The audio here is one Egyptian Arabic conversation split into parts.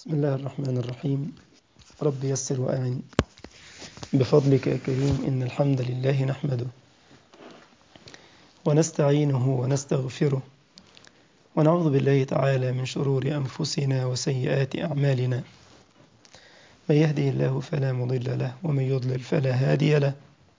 بسم الله الرحمن الرحيم رب يسر وأعن بفضلك يا كريم إن الحمد لله نحمده ونستعينه ونستغفره ونعوذ بالله تعالى من شرور أنفسنا وسيئات أعمالنا من يهده الله فلا مضل له ومن يضلل فلا هادي له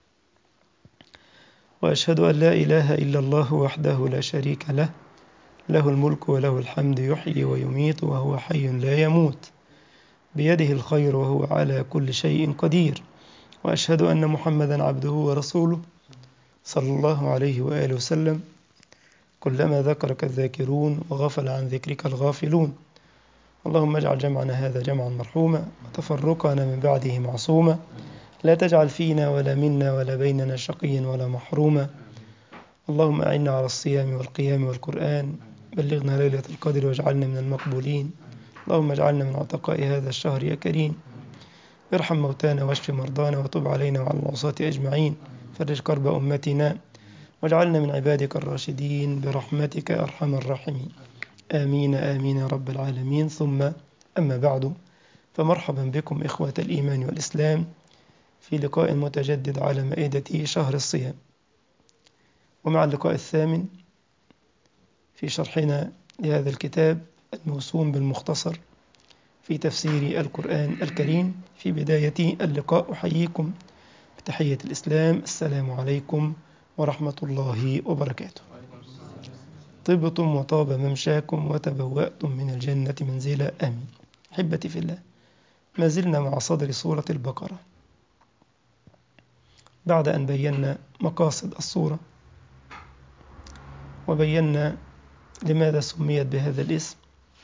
وأشهد أن لا إله إلا الله وحده لا شريك له له الملك وله الحمد يحيي ويميت وهو حي لا يموت بيده الخير وهو على كل شيء قدير وأشهد أن محمدا عبده ورسوله صلى الله عليه وآله وسلم كلما ذكرك الذاكرون وغفل عن ذكرك الغافلون اللهم اجعل جمعنا هذا جمعا مرحوما وتفرقنا من بعده معصوما لا تجعل فينا ولا منا ولا بيننا شقيا ولا محروما اللهم أعنا على الصيام والقيام والقرآن بلغنا ليلة القدر واجعلنا من المقبولين اللهم اجعلنا من عتقاء هذا الشهر يا كريم ارحم موتانا واشف مرضانا وتب علينا وعلى العصاة أجمعين فرج كرب أمتنا واجعلنا من عبادك الراشدين برحمتك أرحم الراحمين آمين آمين يا رب العالمين ثم أما بعد فمرحبا بكم إخوة الإيمان والإسلام في لقاء متجدد على مائدة شهر الصيام ومع اللقاء الثامن في شرحنا لهذا الكتاب الموسوم بالمختصر في تفسير القرآن الكريم في بداية اللقاء أحييكم بتحية الإسلام السلام عليكم ورحمة الله وبركاته طبتم وطاب ممشاكم وتبوأتم من الجنة منزلا آمين أحبتي في الله ما زلنا مع صدر سورة البقرة بعد أن بينا مقاصد الصورة وبينا لماذا سميت بهذا الاسم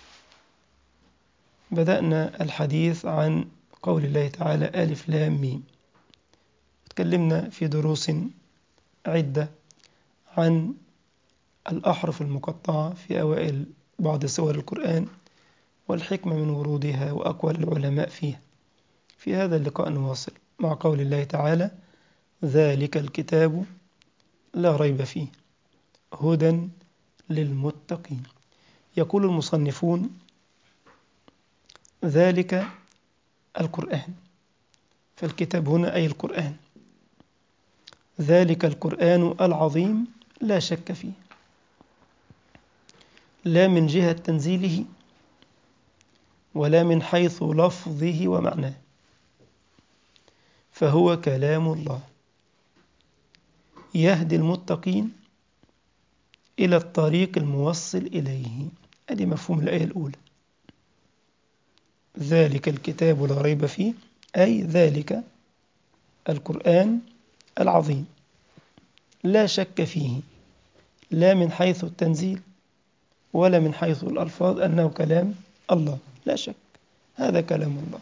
بدأنا الحديث عن قول الله تعالى ألف لام ميم تكلمنا في دروس عدة عن الأحرف المقطعة في أوائل بعض سور القرآن والحكمة من ورودها وأقوال العلماء فيها في هذا اللقاء نواصل مع قول الله تعالى ذلك الكتاب لا ريب فيه هدى للمتقين يقول المصنفون ذلك القرآن فالكتاب هنا أي القرآن ذلك القرآن العظيم لا شك فيه لا من جهة تنزيله ولا من حيث لفظه ومعناه فهو كلام الله يهدي المتقين إلى الطريق الموصل إليه هذه مفهوم الآية الأولى ذلك الكتاب لا ريب فيه أي ذلك القرآن العظيم لا شك فيه لا من حيث التنزيل ولا من حيث الألفاظ أنه كلام الله لا شك هذا كلام الله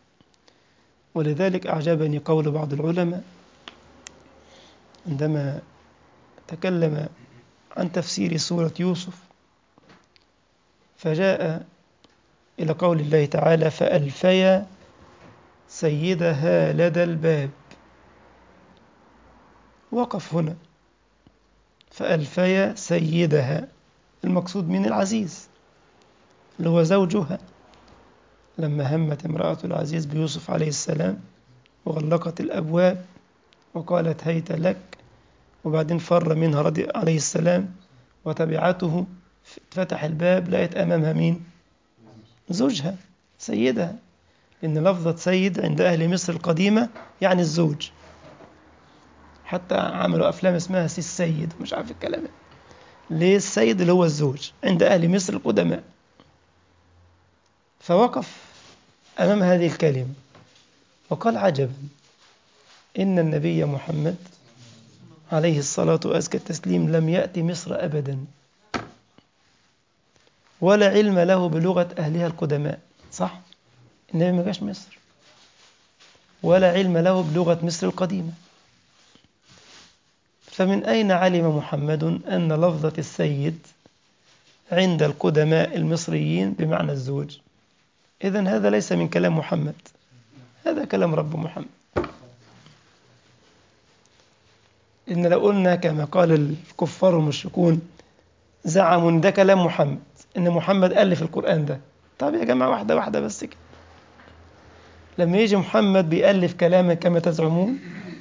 ولذلك أعجبني قول بعض العلماء عندما تكلم عن تفسير سورة يوسف فجاء إلى قول الله تعالى فألفيا سيدها لدى الباب وقف هنا فألفيا سيدها المقصود من العزيز اللي هو زوجها لما همت امرأة العزيز بيوسف عليه السلام وغلقت الأبواب وقالت هيت لك وبعدين فر منها رضي عليه السلام وتبعته فتح الباب لقيت أمامها مين زوجها سيدها إن لفظة سيد عند أهل مصر القديمة يعني الزوج حتى عملوا أفلام اسمها سي السيد مش عارف الكلام ليه السيد اللي هو الزوج عند أهل مصر القدماء فوقف أمام هذه الكلمة وقال عجبا إن النبي محمد عليه الصلاة وأزكى التسليم لم يأتي مصر أبدا ولا علم له بلغة أهلها القدماء صح؟ النبي ما جاش مصر ولا علم له بلغة مصر القديمة فمن أين علم محمد أن لفظة السيد عند القدماء المصريين بمعنى الزوج إذا هذا ليس من كلام محمد هذا كلام رب محمد إن لو قلنا كما قال الكفار المشركون زعموا إن ده كلام محمد إن محمد ألف القرآن ده طب يا جماعة واحدة واحدة بس كده لما يجي محمد بيألف كلاما كما تزعمون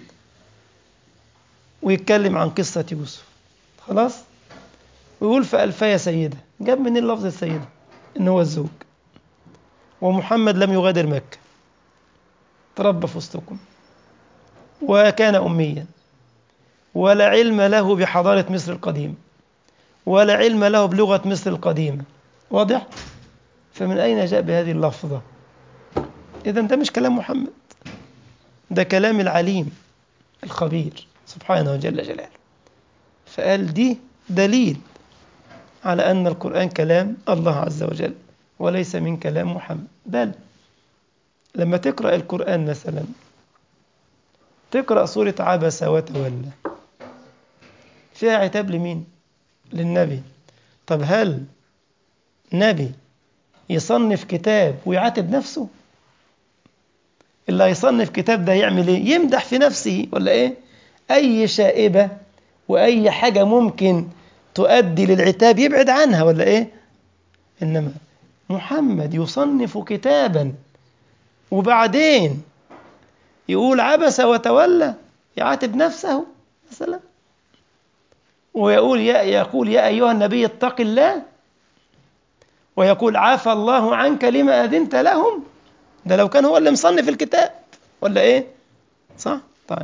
ويتكلم عن قصة يوسف خلاص ويقول فألفية سيدة جاب منين لفظ السيدة إن هو الزوج ومحمد لم يغادر مكة تربى في وسطكم وكان أميا ولا علم له بحضارة مصر القديمة ولا علم له بلغة مصر القديمة واضح؟ فمن أين جاء بهذه اللفظة؟ إذا ده مش كلام محمد ده كلام العليم الخبير سبحانه جل جلاله فقال دي دليل على أن القرآن كلام الله عز وجل وليس من كلام محمد بل لما تقرأ القرآن مثلا تقرأ سورة عبس وتولى فيها عتاب لمين؟ للنبي طب هل نبي يصنف كتاب ويعاتب نفسه؟ اللي هيصنف كتاب ده يعمل ايه؟ يمدح في نفسه ولا ايه؟ أي شائبة وأي حاجة ممكن تؤدي للعتاب يبعد عنها ولا ايه؟ إنما محمد يصنف كتابا وبعدين يقول عبس وتولى يعاتب نفسه مثلا ويقول يا يقول يا أيها النبي اتق الله ويقول عفى الله عنك لما أذنت لهم ده لو كان هو اللي مصنف الكتاب ولا إيه صح طيب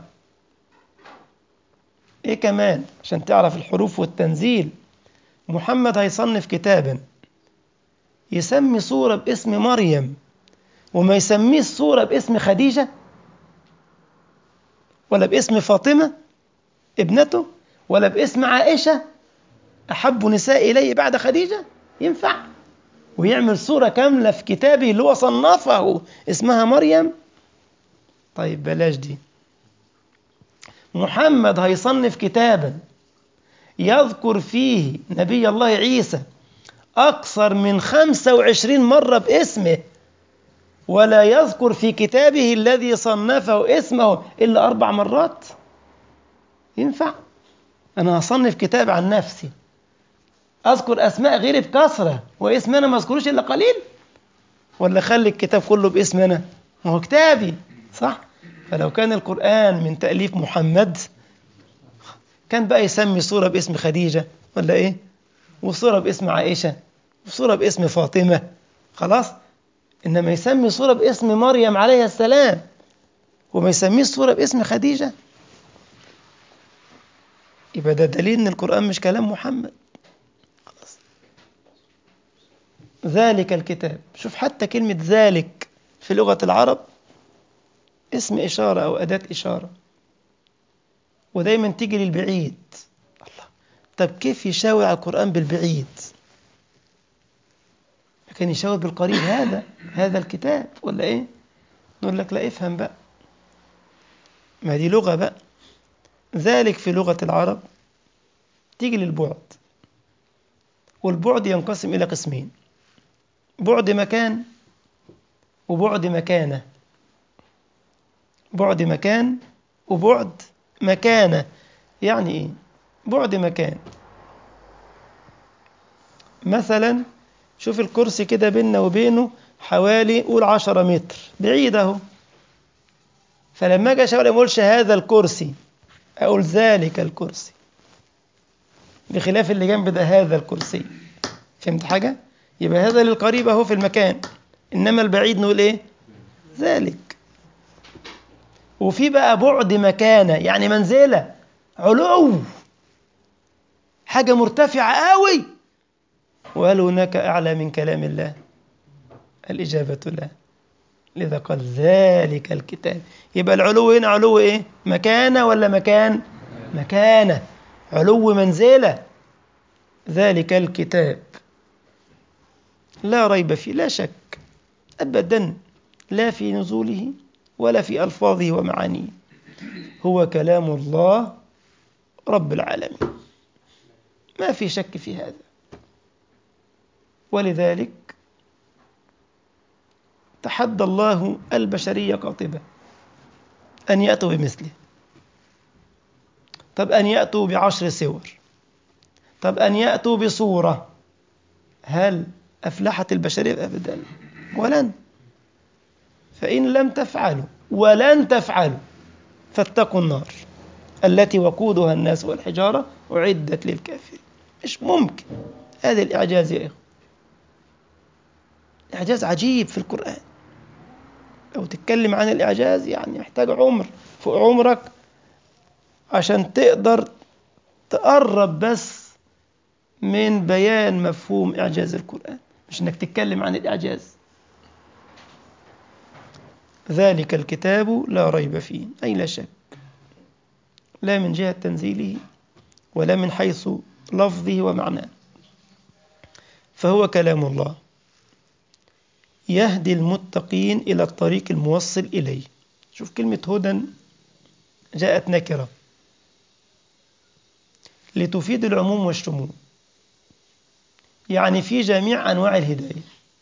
إيه كمان عشان تعرف الحروف والتنزيل محمد هيصنف كتابا يسمي صورة باسم مريم وما يسميه الصورة باسم خديجة ولا باسم فاطمة ابنته ولا باسم عائشة أحب نساء إليه بعد خديجة ينفع ويعمل صورة كاملة في كتابه اللي هو صنفه اسمها مريم طيب بلاش دي محمد هيصنف كتابا يذكر فيه نبي الله عيسى أكثر من خمسة وعشرين مرة باسمه ولا يذكر في كتابه الذي صنفه اسمه إلا أربع مرات ينفع أنا هصنف كتاب عن نفسي أذكر أسماء غيري بكثرة واسم أنا ما أذكروش إلا قليل ولا خلي الكتاب كله باسم أنا ما هو كتابي صح فلو كان القرآن من تأليف محمد كان بقى يسمي صورة باسم خديجة ولا إيه وصورة باسم عائشة وصورة باسم فاطمة خلاص إنما يسمي صورة باسم مريم عليه السلام وما يسميه صورة باسم خديجة يبقى ده دليل إن القرآن مش كلام محمد خلاص ذلك الكتاب شوف حتى كلمة ذلك في لغة العرب اسم إشارة أو أداة إشارة ودايما تيجي للبعيد الله طب كيف يشاور على القرآن بالبعيد كان يشاور بالقريب هذا هذا الكتاب ولا ايه نقول لك لا افهم بقى ما دي لغة بقى ذلك في لغة العرب تيجي للبعد والبعد ينقسم إلى قسمين بعد مكان وبعد مكانة بعد مكان وبعد مكانة يعني إيه بعد مكان مثلا شوف الكرسي كده بيننا وبينه حوالي قول عشرة متر بعيد اهو فلما اجي اشاور ما اقولش هذا الكرسي اقول ذلك الكرسي بخلاف اللي جنب ده هذا الكرسي فهمت حاجة؟ يبقى هذا للقريب اهو في المكان انما البعيد نقول ايه؟ ذلك وفي بقى بعد مكانة يعني منزلة علو حاجة مرتفعة قوي وهل هناك أعلى من كلام الله الإجابة لا لذا قال ذلك الكتاب يبقى العلو هنا علو إيه مكانة ولا مكان مكانة علو منزلة ذلك الكتاب لا ريب فيه لا شك أبدا لا في نزوله ولا في ألفاظه ومعانيه هو كلام الله رب العالمين ما في شك في هذا ولذلك تحدى الله البشرية قاطبة أن يأتوا بمثله طب أن يأتوا بعشر سور طب أن يأتوا بصورة هل أفلحت البشرية أبدا ولن فإن لم تفعلوا ولن تفعلوا فاتقوا النار التي وقودها الناس والحجارة أعدت للكافرين مش ممكن هذا الإعجاز يا إخوة إعجاز عجيب في القرآن لو تتكلم عن الإعجاز يعني يحتاج عمر فوق عمرك عشان تقدر تقرب بس من بيان مفهوم إعجاز القرآن مش إنك تتكلم عن الإعجاز ذلك الكتاب لا ريب فيه أي لا شك لا من جهة تنزيله ولا من حيث لفظه ومعناه فهو كلام الله يهدي المتقين إلى الطريق الموصل إليه شوف كلمة هدى جاءت نكرة لتفيد العموم والشمول يعني في جميع أنواع الهداية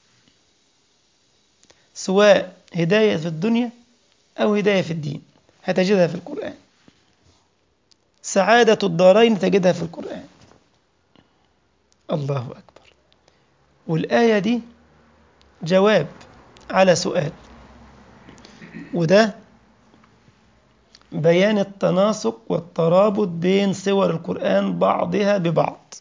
سواء هداية في الدنيا أو هداية في الدين هتجدها في القرآن سعادة الدارين تجدها في القرآن الله أكبر والآية دي جواب على سؤال وده بيان التناسق والترابط بين سور القرآن بعضها ببعض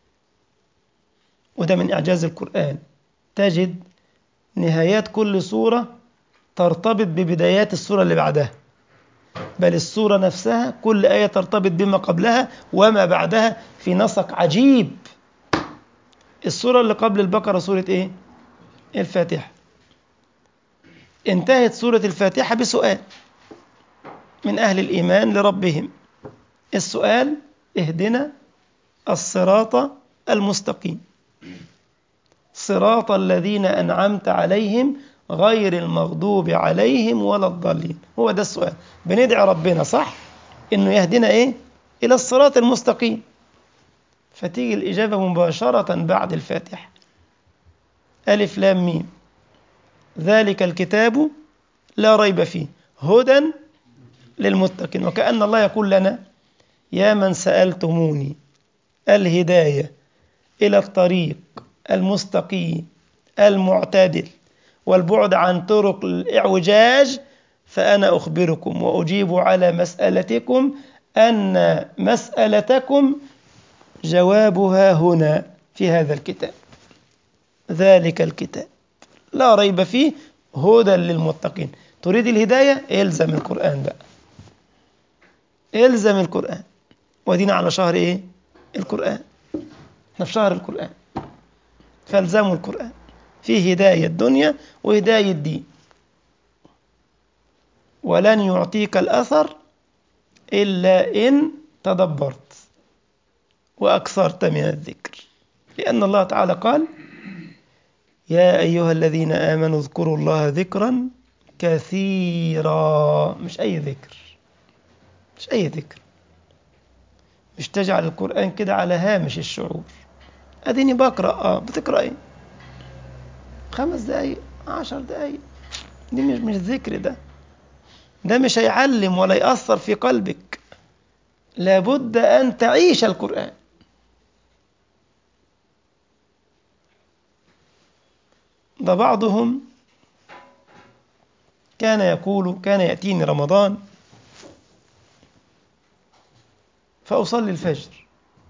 وده من إعجاز القرآن تجد نهايات كل سورة ترتبط ببدايات السورة اللي بعدها بل السورة نفسها كل آية ترتبط بما قبلها وما بعدها في نسق عجيب السورة اللي قبل البقرة سورة إيه؟ الفاتحة انتهت سورة الفاتحة بسؤال من أهل الإيمان لربهم السؤال اهدنا الصراط المستقيم صراط الذين أنعمت عليهم غير المغضوب عليهم ولا الضالين هو ده السؤال بندعي ربنا صح إنه يهدنا إيه إلى الصراط المستقيم فتيجي الإجابة مباشرة بعد الفاتحة ألف لام ميم ذلك الكتاب لا ريب فيه هدى للمتقين وكأن الله يقول لنا يا من سألتموني الهداية إلى الطريق المستقيم المعتدل والبعد عن طرق الإعوجاج فأنا أخبركم وأجيب على مسألتكم أن مسألتكم جوابها هنا في هذا الكتاب ذلك الكتاب لا ريب فيه هدى للمتقين تريد الهداية الزم القرآن بقى الزم القرآن ودينا على شهر ايه القرآن احنا في شهر القرآن فالزموا القرآن فيه هداية الدنيا وهداية الدين ولن يعطيك الأثر إلا إن تدبرت وأكثرت من الذكر لأن الله تعالى قال يا أيها الذين آمنوا اذكروا الله ذكرا كثيرا مش أي ذكر مش أي ذكر مش تجعل القرآن كده على هامش الشعور أديني بقرأ آه بتقرأ إيه خمس دقايق عشر دقايق دي مش مش ذكر ده ده مش هيعلم ولا يأثر في قلبك لابد أن تعيش القرآن ده بعضهم كان يقول كان يأتيني رمضان فأصلي الفجر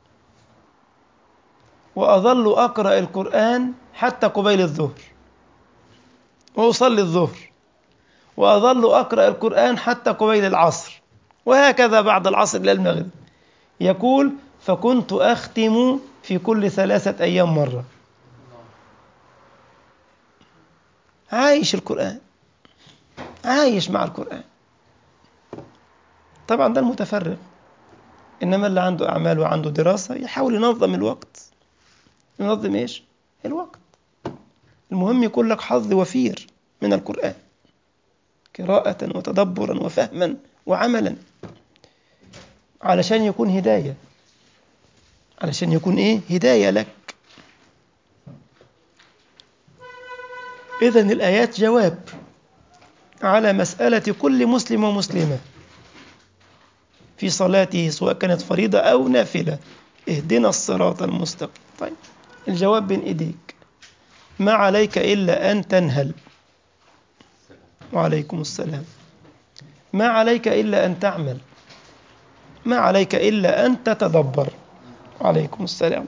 وأظل أقرأ القرآن حتى قبيل الظهر وأصلي الظهر وأظل أقرأ القرآن حتى قبيل العصر وهكذا بعد العصر إلى المغرب يقول فكنت أختم في كل ثلاثة أيام مرة عايش القرآن عايش مع القرآن طبعا ده المتفرغ إنما اللي عنده أعمال وعنده دراسة يحاول ينظم الوقت ينظم إيش؟ الوقت المهم يكون لك حظ وفير من القرآن قراءة وتدبرا وفهما وعملا علشان يكون هداية علشان يكون إيه؟ هداية لك إذن الآيات جواب على مسألة كل مسلم ومسلمة في صلاته سواء كانت فريضة أو نافلة اهدنا الصراط المستقيم طيب الجواب بين إيديك ما عليك إلا أن تنهل وعليكم السلام ما عليك إلا أن تعمل ما عليك إلا أن تتدبر وعليكم السلام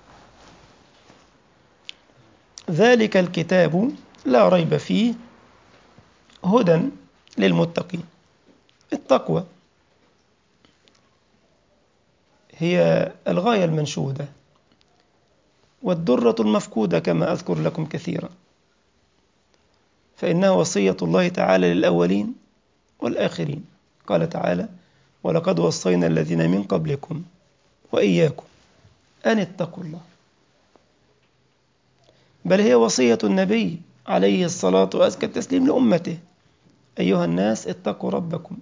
ذلك الكتاب لا ريب فيه هدى للمتقين التقوى هي الغاية المنشودة والدرة المفقودة كما أذكر لكم كثيرا فإنها وصية الله تعالى للأولين والآخرين قال تعالى ولقد وصينا الذين من قبلكم وإياكم أن اتقوا الله بل هي وصية النبي عليه الصلاة وأزكى التسليم لأمته أيها الناس اتقوا ربكم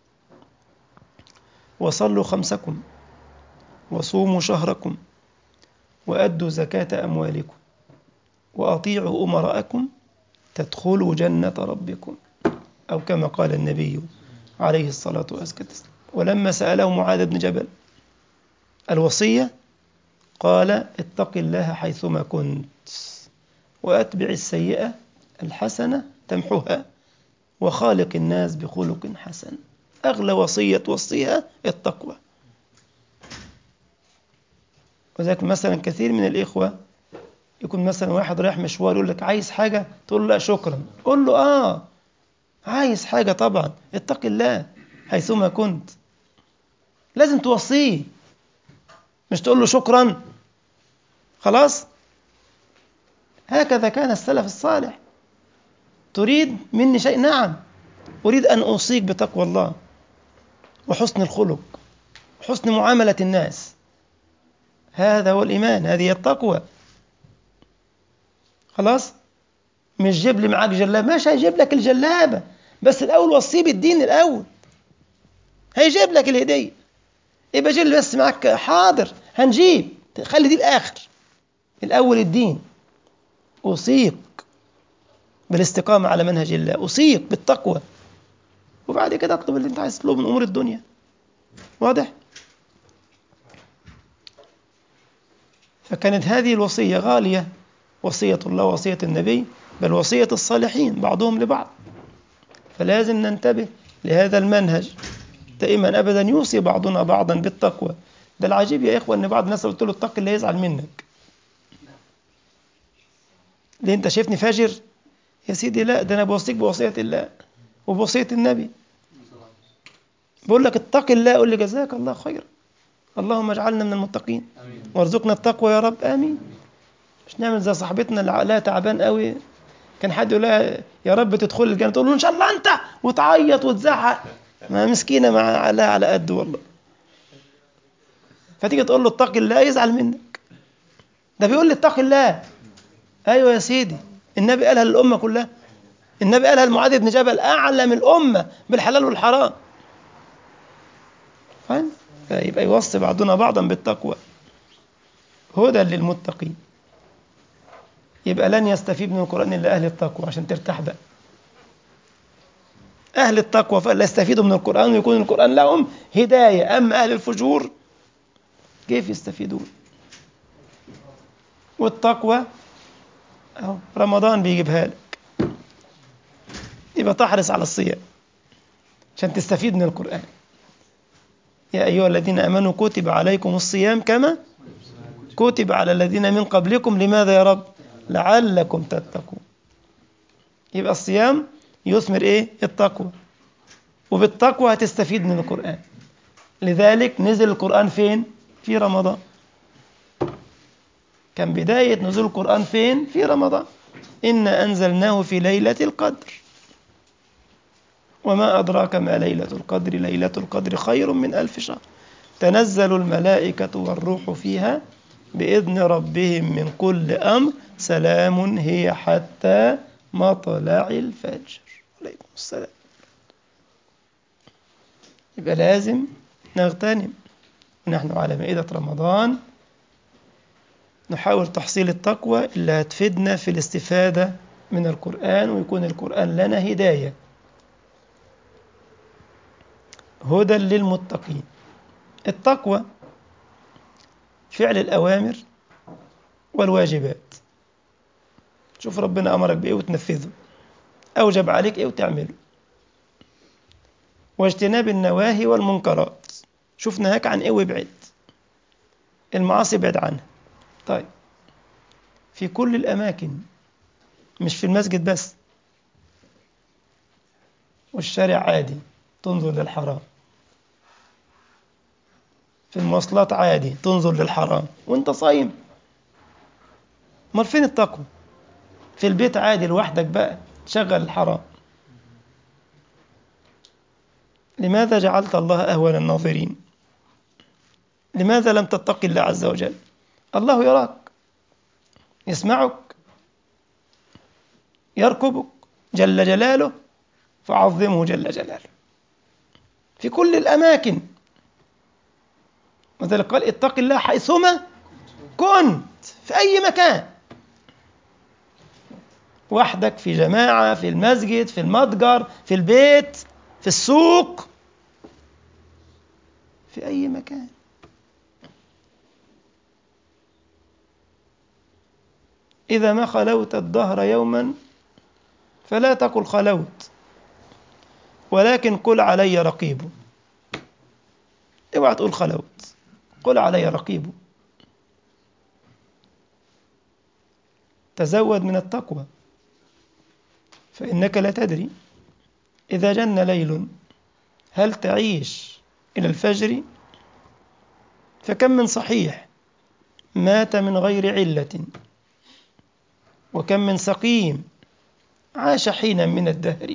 وصلوا خمسكم وصوموا شهركم وأدوا زكاة أموالكم وأطيعوا أمراءكم تدخلوا جنة ربكم أو كما قال النبي عليه الصلاة والسلام ولما سأله معاذ بن جبل الوصية قال اتق الله حيثما كنت وأتبع السيئة الحسنة تمحها وخالق الناس بخلق حسن أغلى وصية توصيها التقوى وذلك مثلا كثير من الإخوة يكون مثلا واحد رايح مشوار يقول لك عايز حاجة تقول له لا شكرا قول له آه عايز حاجة طبعا اتق الله حيثما كنت لازم توصيه مش تقول له شكرا خلاص هكذا كان السلف الصالح تريد مني شيء نعم أريد أن أوصيك بتقوى الله وحسن الخلق وحسن معاملة الناس هذا هو الإيمان هذه التقوى خلاص مش جيب لي معاك جلابة ماشي هيجيب لك الجلابة بس الأول وصيه بالدين الأول هيجيب لك الهدية يبقى جيب لي بس معاك حاضر هنجيب خلي دي الآخر الأول الدين أوصيك بالاستقامة على منهج الله أوصيك بالتقوى وبعد كده اطلب اللي انت عايز تطلبه من أمور الدنيا واضح؟ فكانت هذه الوصية غالية وصية الله وصية النبي بل وصية الصالحين بعضهم لبعض فلازم ننتبه لهذا المنهج دائما أبدا يوصي بعضنا بعضا بالتقوى ده العجيب يا إخوة أن بعض الناس قلت له اتق الله يزعل منك ليه أنت شايفني فاجر يا سيدي لا ده أنا بوصيك بوصية الله وبوصية النبي بقول لك اتق الله قول لي جزاك الله خيرا اللهم اجعلنا من المتقين وارزقنا التقوى يا رب آمين مش نعمل زي صاحبتنا اللي عقلها تعبان قوي كان حد يقول لها يا رب تدخل الجنة تقول له إن شاء الله أنت وتعيط وتزعق ما مسكينة مع عقلها على قد والله فتيجي تقول له اتق الله يزعل منك ده بيقول لي اتق الله ايوه يا سيدي النبي قالها للامه كلها النبي قالها لمعاذ بن جبل اعلم الامه بالحلال والحرام فاهم فيبقى يوصي بعضنا بعضا بالتقوى هدى للمتقين يبقى لن يستفيد من القرآن إلا أهل التقوى عشان ترتاح بقى أهل التقوى فلا يستفيدوا من القرآن ويكون القرآن لهم هداية أما أهل الفجور كيف يستفيدون والتقوى أهو رمضان بيجيبها لك يبقى تحرص على الصيام عشان تستفيد من القرآن يا أيها الذين آمنوا كتب عليكم الصيام كما كتب على الذين من قبلكم لماذا يا رب لعلكم تتقون يبقى الصيام يثمر ايه التقوى وبالتقوى هتستفيد من القرآن لذلك نزل القرآن فين في رمضان كان بداية نزول القرآن فين في رمضان إنا أنزلناه في ليلة القدر وما أدراك ما ليلة القدر ليلة القدر خير من ألف شهر تنزل الملائكة والروح فيها بإذن ربهم من كل أمر سلام هي حتى مطلع الفجر عليكم السلام يبقى لازم نغتنم نحن على مائدة رمضان نحاول تحصيل التقوى اللي هتفيدنا في الاستفادة من القرآن ويكون القرآن لنا هداية هدى للمتقين التقوى فعل الأوامر والواجبات شوف ربنا أمرك بإيه وتنفذه أوجب عليك إيه وتعمله واجتناب النواهي والمنكرات شوف نهاك عن إيه وابعد المعاصي ابعد عنها طيب في كل الأماكن مش في المسجد بس والشارع عادي تنظر للحرام في المواصلات عادي تنظر للحرام وانت صايم امال فين التقوى في البيت عادي لوحدك بقى تشغل الحرام لماذا جعلت الله أهون الناظرين لماذا لم تتقي الله عز وجل الله يراك يسمعك يركبك جل جلاله فعظمه جل جلاله في كل الأماكن وذلك قال اتق الله حيثما كنت في أي مكان وحدك في جماعة في المسجد في المتجر في البيت في السوق في أي مكان إذا ما خلوت الدهر يوما فلا تقل خلوت ولكن قل علي رقيب اوعى تقول خلوت قل علي رقيب تزود من التقوى فإنك لا تدري إذا جن ليل هل تعيش إلى الفجر فكم من صحيح مات من غير علة وكم من سقيم عاش حينا من الدهر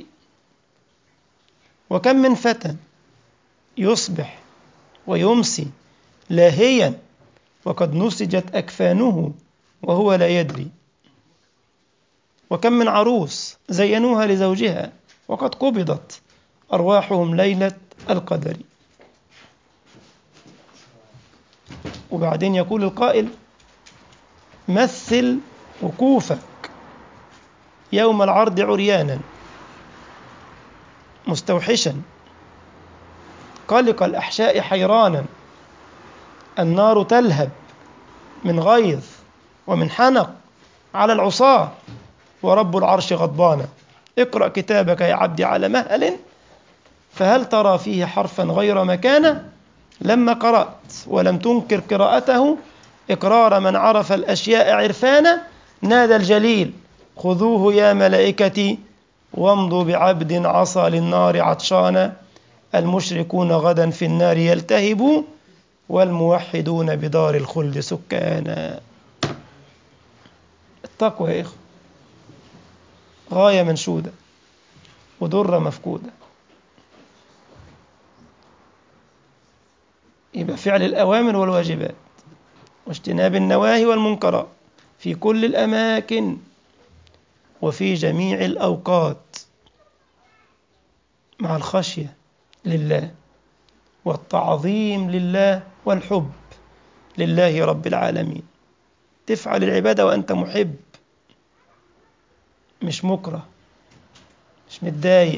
وكم من فتى يصبح ويمسي لاهيا وقد نسجت أكفانه وهو لا يدري وكم من عروس زينوها لزوجها وقد قبضت أرواحهم ليلة القدر وبعدين يقول القائل مثل وقوفك يوم العرض عريانا مستوحشا قلق الأحشاء حيرانا النار تلهب من غيظ ومن حنق على العصاة ورب العرش غضبان اقرأ كتابك يا عبدي على مهل فهل ترى فيه حرفا غير مكانه لما قرأت ولم تنكر قراءته إقرار من عرف الأشياء عرفانا نادى الجليل خذوه يا ملائكتي وامضوا بعبد عصى للنار عطشانا المشركون غدا في النار يلتهبوا والموحدون بدار الخلد سكانا التقوى يا إخوة غاية منشودة وضرة مفقودة يبقى فعل الأوامر والواجبات واجتناب النواهي والمنكرات في كل الأماكن وفي جميع الأوقات مع الخشية لله والتعظيم لله والحب لله رب العالمين تفعل العبادة وأنت محب مش مكره مش متضايق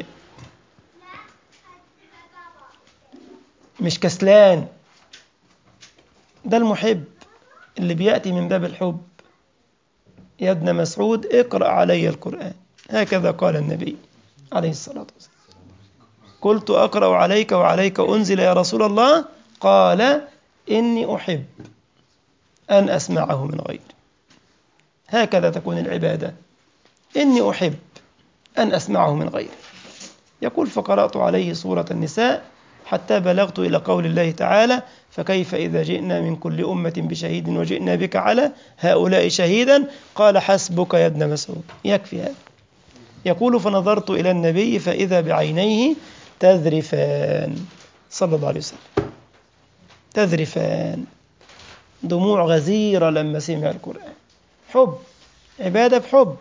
مش كسلان ده المحب اللي بيأتي من باب الحب يا ابن مسعود اقرأ علي القرآن هكذا قال النبي عليه الصلاة والسلام قلت أقرأ عليك وعليك أنزل يا رسول الله قال إني أحب أن أسمعه من غيري هكذا تكون العبادة إني أحب أن أسمعه من غيري يقول فقرأت عليه سورة النساء حتى بلغت إلى قول الله تعالى فكيف إذا جئنا من كل أمة بشهيد وجئنا بك على هؤلاء شهيدا قال حسبك يا ابن مسعود يكفي هذا يقول فنظرت إلى النبي فإذا بعينيه تذرفان صلى الله عليه وسلم تذرفان دموع غزيرة لما سمع القرآن حب عبادة بحب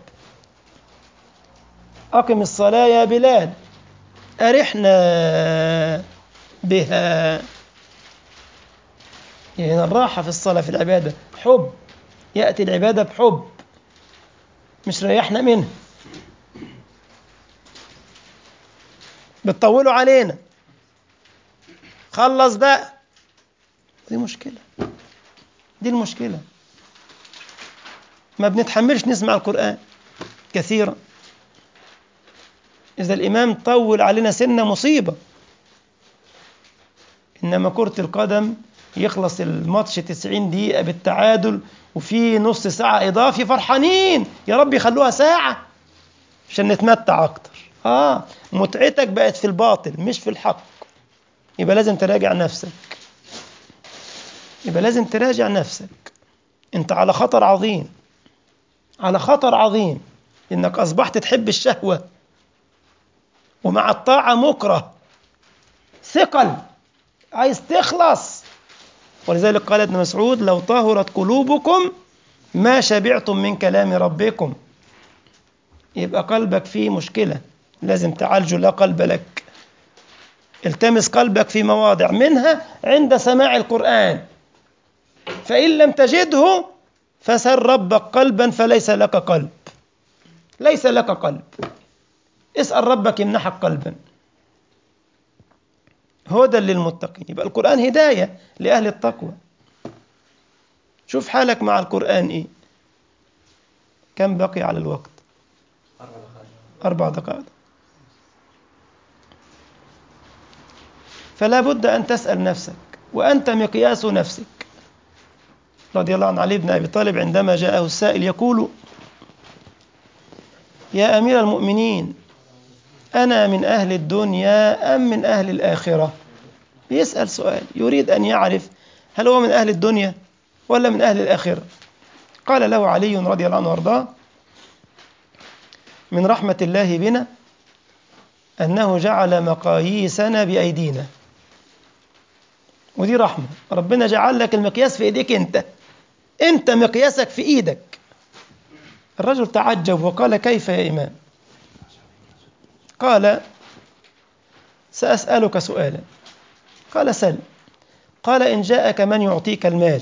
أقم الصلاة يا بلال أرحنا بها يعني الراحة في الصلاة في العبادة حب يأتي العبادة بحب مش ريحنا منها بتطولوا علينا خلص بقى دي مشكلة دي المشكلة ما بنتحملش نسمع القرآن كثيرا إذا الإمام طول علينا سنة مصيبة إنما كرة القدم يخلص الماتش 90 دقيقة بالتعادل وفي نص ساعة إضافي فرحانين يا رب يخلوها ساعة عشان نتمتع أكتر آه متعتك بقت في الباطل مش في الحق يبقى لازم تراجع نفسك يبقى لازم تراجع نفسك أنت على خطر عظيم على خطر عظيم إنك أصبحت تحب الشهوة ومع الطاعة مكره ثقل عايز تخلص ولذلك قال ابن مسعود لو طهرت قلوبكم ما شبعتم من كلام ربكم يبقى قلبك فيه مشكلة لازم تعالجه لا قلب لك التمس قلبك في مواضع منها عند سماع القرآن فإن لم تجده فسل ربك قلبا فليس لك قلب ليس لك قلب اسأل ربك يمنحك قلبا هدى للمتقين يبقى القرآن هداية لأهل التقوى شوف حالك مع القرآن إيه كم بقي على الوقت أربع دقائق فلا بد أن تسأل نفسك وأنت مقياس نفسك رضي الله عن علي بن أبي طالب عندما جاءه السائل يقول يا أمير المؤمنين أنا من أهل الدنيا أم من أهل الآخرة بيسأل سؤال يريد أن يعرف هل هو من أهل الدنيا ولا من أهل الآخرة قال له علي رضي الله عنه وارضاه من رحمة الله بنا أنه جعل مقاييسنا بأيدينا ودي رحمة ربنا جعل لك المقياس في إيديك أنت أنت مقياسك في إيدك الرجل تعجب وقال كيف يا إمام قال سأسألك سؤالا قال سل قال إن جاءك من يعطيك المال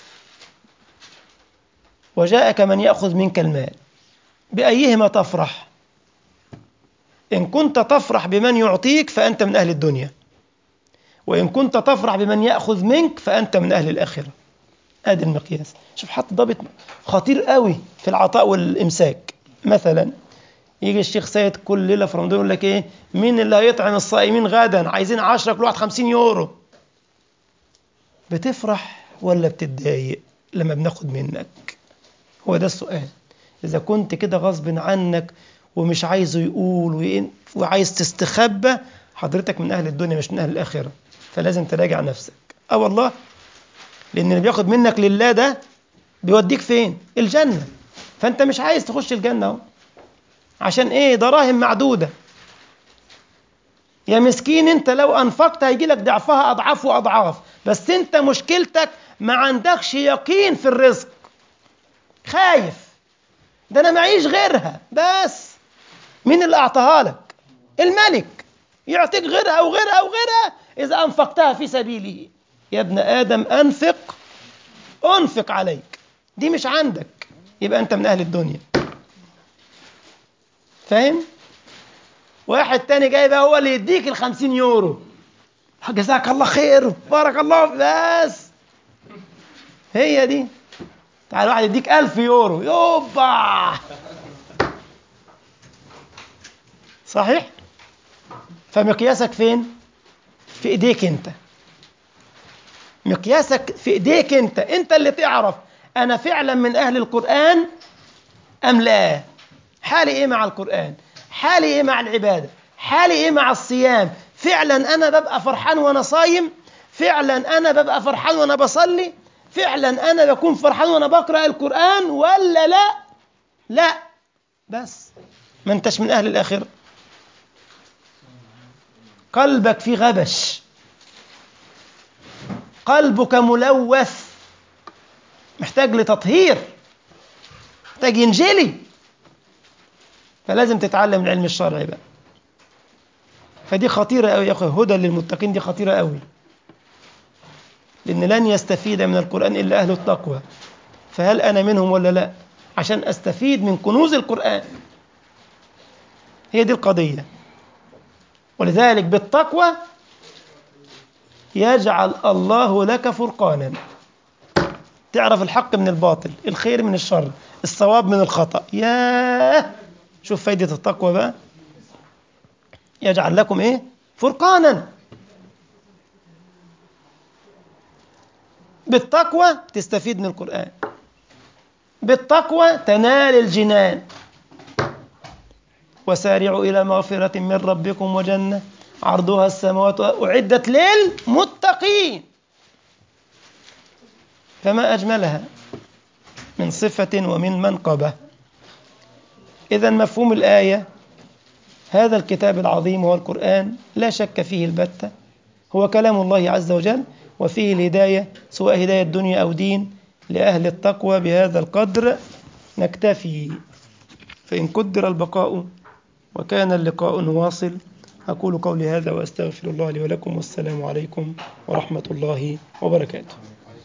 وجاءك من يأخذ منك المال بأيهما تفرح إن كنت تفرح بمن يعطيك فأنت من أهل الدنيا وإن كنت تفرح بمن يأخذ منك فأنت من أهل الآخرة آدي المقياس شوف حط ضابط خطير قوي في العطاء والإمساك مثلا يجي الشيخ سيد كل ليلة في رمضان يقول لك إيه مين اللي هيطعم الصائمين غدا عايزين عشرة كل واحد خمسين يورو بتفرح ولا بتتضايق لما بناخد منك هو ده السؤال إذا كنت كده غصب عنك ومش عايزه يقول وعايز تستخبى حضرتك من أهل الدنيا مش من أهل الآخرة فلازم تراجع نفسك أه والله لأن اللي بياخد منك لله ده بيوديك فين الجنة فأنت مش عايز تخش الجنة اهو عشان إيه دراهم معدودة يا مسكين أنت لو أنفقت هيجي لك ضعفها أضعاف وأضعاف بس أنت مشكلتك ما عندكش يقين في الرزق خايف ده أنا معيش غيرها بس مين اللي أعطاها لك الملك يعطيك غيرها وغيرها وغيرها إذا أنفقتها في سبيله يا ابن آدم أنفق أنفق عليك دي مش عندك يبقى أنت من أهل الدنيا فاهم؟ واحد تاني جاي بقى هو اللي يديك الخمسين يورو جزاك الله خير بارك الله بس هي دي تعال واحد يديك ألف يورو يوبا صحيح؟ فمقياسك فين؟ في ايديك انت مقياسك في ايديك انت انت اللي تعرف انا فعلا من اهل القران ام لا حالي ايه مع القران حالي ايه مع العباده حالي ايه مع الصيام فعلا انا ببقى فرحان وانا صايم فعلا انا ببقى فرحان وانا بصلي فعلا انا بكون فرحان وانا بقرا القران ولا لا لا بس ما انتش من اهل الاخره قلبك فيه غبش قلبك ملوث محتاج لتطهير محتاج ينجلي فلازم تتعلم العلم الشرعي بقى فدي خطيرة قوي يا أخي هدى للمتقين دي خطيرة قوي لأن لن يستفيد من القرآن إلا أهل التقوى فهل أنا منهم ولا لا عشان أستفيد من كنوز القرآن هي دي القضية ولذلك بالتقوى يجعل الله لك فرقانا تعرف الحق من الباطل الخير من الشر الصواب من الخطأ ياه شوف فايدة التقوى بقى يجعل لكم إيه فرقانا بالتقوى تستفيد من القرآن بالتقوى تنال الجنان وسارعوا إلى مغفرة من ربكم وجنة عرضها السماوات أعدت للمتقين فما أجملها من صفة ومن منقبة إذا مفهوم الآية هذا الكتاب العظيم هو القرآن لا شك فيه البتة هو كلام الله عز وجل وفيه الهداية سواء هداية دنيا أو دين لأهل التقوى بهذا القدر نكتفي فإن قدر البقاء وكان اللقاء واصل أقول قولي هذا وأستغفر الله لي ولكم والسلام عليكم ورحمة الله وبركاته